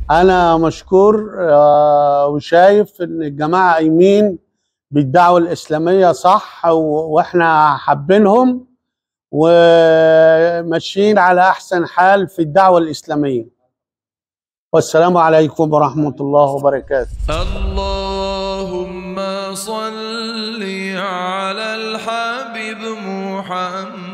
انا مشكور آه، وشايف ان الجماعه قايمين بالدعوه الاسلاميه صح و- واحنا حابينهم وماشيين على احسن حال في الدعوه الاسلاميه والسلام عليكم ورحمه الله وبركاته اللهم صل على الحبيب محمد